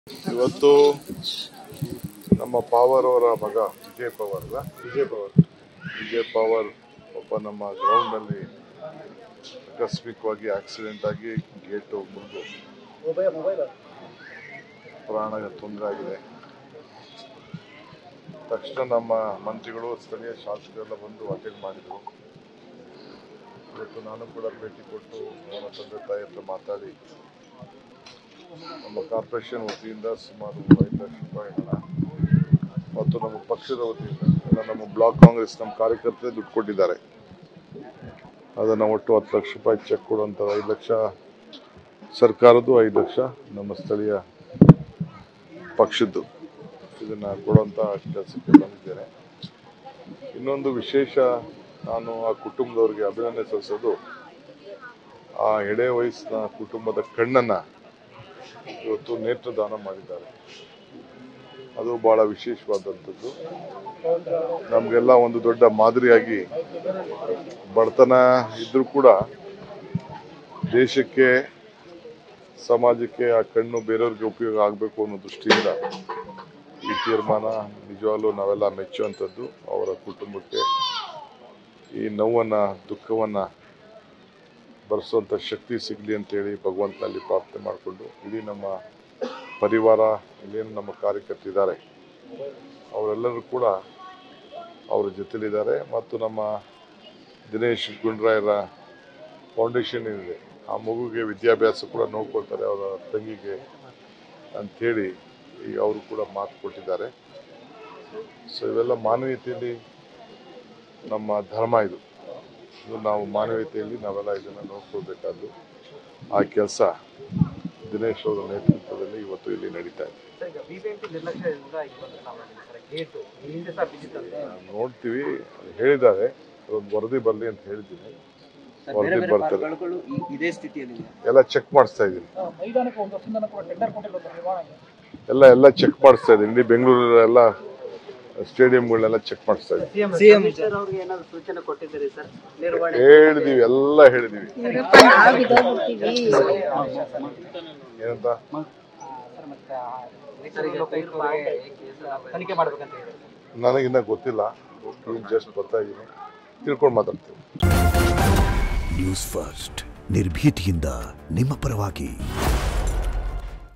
ಇವತ್ತು ನಮ್ಮ ಪವರ್ ಅವರ ಮಗ ವಿಜಯ್ ಪವರ್ ಅಲ್ಲ ವಿಜಯ್ ಪವರ್ ವಿಜಯ್ ಪವರ್ ಒಬ್ಬ ನಮ್ಮ ಗ್ರೌಂಡ್ನಲ್ಲಿ ಆಕಸ್ಮಿಕವಾಗಿ ಆಕ್ಸಿಡೆಂಟ್ ಆಗಿ ಗೇಟು ಮುರಿದು ಪ್ರಾಣ ತೊಂದರೆ ಆಗಿದೆ ತಕ್ಷಣ ನಮ್ಮ ಮಂತ್ರಿಗಳು ಸ್ಥಳೀಯ ಶಾಸಕರೆಲ್ಲ ಬಂದು ಅಟೆಂಡ್ ಮಾಡಿದರು ಇವತ್ತು ನಾನು ಕೂಡ ಭೇಟಿ ಕೊಟ್ಟು ಅವನ ತಂದೆ ತಾಯಿ ಹತ್ರ ಮಾತಾಡಿ ನಮ್ಮ ಕಾರ್ಪೊರೇಷನ್ ವತಿಯಿಂದ ಸುಮಾರು ಐದು ಲಕ್ಷ ರೂಪಾಯಿ ಹಣ ಮತ್ತು ನಮ್ಮ ಪಕ್ಷದ ವತಿಯಿಂದ ಎಲ್ಲ ನಮ್ಮ ಬ್ಲಾಕ್ ಕಾಂಗ್ರೆಸ್ ನಮ್ಮ ಕಾರ್ಯಕರ್ತರೇ ದುಡ್ಡು ಕೊಟ್ಟಿದ್ದಾರೆ ಅದನ್ನು ಒಟ್ಟು ಹತ್ತು ಲಕ್ಷ ರೂಪಾಯಿ ಚೆಕ್ ಕೊಡುವಂಥ ಐದು ಲಕ್ಷ ಸರ್ಕಾರದ್ದು ಐದು ಲಕ್ಷ ನಮ್ಮ ಸ್ಥಳೀಯ ಪಕ್ಷದ್ದು ಇದನ್ನು ಕೊಡುವಂಥ ಕೆಲಸಕ್ಕೆ ಬಂದಿದ್ದೇನೆ ಇನ್ನೊಂದು ವಿಶೇಷ ನಾನು ಆ ಕುಟುಂಬದವರಿಗೆ ಅಭಿನಂದನೆ ಸಲ್ಲಿಸೋದು ಆ ಎಳೆ ವಯಸ್ಸಿನ ಕುಟುಂಬದ ಕಣ್ಣನ್ನು ಇವತ್ತು ನೇತ್ರದಾನ ಮಾಡಿದ್ದಾರೆ ಅದು ಬಹಳ ವಿಶೇಷವಾದಂಥದ್ದು ನಮಗೆಲ್ಲ ಒಂದು ದೊಡ್ಡ ಮಾದರಿಯಾಗಿ ಬಡತನ ಇದ್ರೂ ಕೂಡ ದೇಶಕ್ಕೆ ಸಮಾಜಕ್ಕೆ ಆ ಕಣ್ಣು ಬೇರೆಯವ್ರಿಗೆ ಉಪಯೋಗ ಆಗಬೇಕು ಅನ್ನೋ ದೃಷ್ಟಿಯಿಂದ ಈ ತೀರ್ಮಾನ ನಿಜವಾಗ್ಲೂ ನಾವೆಲ್ಲ ಮೆಚ್ಚುವಂಥದ್ದು ಅವರ ಕುಟುಂಬಕ್ಕೆ ಈ ನೋವನ್ನು ದುಃಖವನ್ನು ಭರಿಸುವಂಥ ಶಕ್ತಿ ಸಿಗಲಿ ಅಂತೇಳಿ ಭಗವಂತನಲ್ಲಿ ಪ್ರಾರ್ಥನೆ ಮಾಡಿಕೊಂಡು ಇಡೀ ನಮ್ಮ ಪರಿವಾರ ಇಲ್ಲೇನು ನಮ್ಮ ಕಾರ್ಯಕರ್ತರಿದ್ದಾರೆ ಅವರೆಲ್ಲರೂ ಕೂಡ ಅವರ ಜೊತೆಲಿದ್ದಾರೆ ಮತ್ತು ನಮ್ಮ ದಿನೇಶ್ ಗುಂಡ್ರಾಯರ ಫೌಂಡೇಶನ್ ಏನಿದೆ ಆ ಮಗುಗೆ ವಿದ್ಯಾಭ್ಯಾಸ ಕೂಡ ನೋಡ್ಕೊಳ್ತಾರೆ ಅವರ ತಂಗಿಗೆ ಅಂಥೇಳಿ ಈಗ ಅವರು ಕೂಡ ಮಾತು ಕೊಟ್ಟಿದ್ದಾರೆ ಸೊ ಇವೆಲ್ಲ ಮಾನವೀಯತೆಯಲ್ಲಿ ನಮ್ಮ ಧರ್ಮ ಇದು ಇದು ನಾವು ಮಾನವೀಯತೆಯಲ್ಲಿ ನಾವೆಲ್ಲ ಇದನ್ನು ನೋಡ್ಕೊಳ್ಬೇಕಾದ್ದು ಆ ಕೆಲಸ ದಿನೇಶ್ ಅವರ ನೇತೃತ್ವದಲ್ಲಿ ಇವತ್ತು ಇಲ್ಲಿ ನಡೀತಾ ಇದೆ ಸರ್ ಈಗ ಬಿಬಿಎಂಪಿ ನಿರ್ಲಕ್ಷ್ಯದಿಂದ ಇವತ್ತು ನಾವು ಸರ್ ಗೇಟು ಈ ಹಿಂದೆ ಸಹ ಬಿದ್ದಿತ್ತಂತೆ ನಾವು ನೋಡ್ತೀವಿ ಅದು ಹೇಳಿದ್ದಾರೆ ಅದೊಂದು ವರದಿ ಬರಲಿ ಅಂತ ಹೇಳಿದ್ದೀನಿ ಸರ್, ಬೇರೆ ವರದಿ ಬೇರೆ ಬರ್ತಾರೆ ಪಾರ್ಕ್ಗಳು ಈ- ಇದೇ ಸ್ಥಿತಿಯಲ್ಲಿದೆ ಎಲ್ಲ ಚೆಕ್ ಮಾಡಿಸ್ತಾ ಇದ್ದೀನಿ ಮೈದಾನಕ್ಕೆ ಒಂದು ವರ್ಷದಿಂದ ಕೂಡ ಟೆಂಡರ್ ಕೊಟ್ಟಿಲ್ಲ ನಿರ್ವಹಣೆಗೆ ಎಲ್ಲ ಎಲ್ಲ ಚೆಕ್ ಮಾಡಿಸ್ತಾ ಇದ್ದೀನಿ ಇಡೀ ಬೆಂಗಳೂರಲ್ಲೆಲ್ಲ ಸ್ಟೇಡಿಯಂಗಳನ್ನೆಲ್ಲ ಚೆಕ್ ಮಾಡಿಸ್ತಾ ಇದ್ದೀನಿ ಸಿಎಂ ಸರ್ ಅವ್ರಿಗೆ ಏನಾದ್ರು ಸೂಚನೆ ಕೊಟ್ಟಿದ್ದೀರಿ ಸರ್ ನಿರ್ವಹಣೆ ಹೇಳಿದೀವಿ ಎಲ್ಲ ಹೇಳಿದೀವಿ ಏನಂತ ಸರ್ ಮತ್ತೆ ಆ ರೈತರ ಲೋಕಾಯುಕ್ತರಿಗೆ ತನಿಖೆ ಮಾಡ್ಬೇಕಂತ ಹೇಳಿ ನನಗಿನ್ನ ಗೊತ್ತಿಲ್ಲ ಜಸ್ಟ್ ಬರ್ತಾ ಇದ್ದೀನಿ ತಿಳ್ಕೊಂಡು ಮಾತಾಡ್ತೀನಿ ನ್ಯೂಸ್ ಫಸ್ಟ್ ನಿರ್ಭೀತಿಯಿಂದ ನಿಮ್ಮ ಪರವಾಗಿ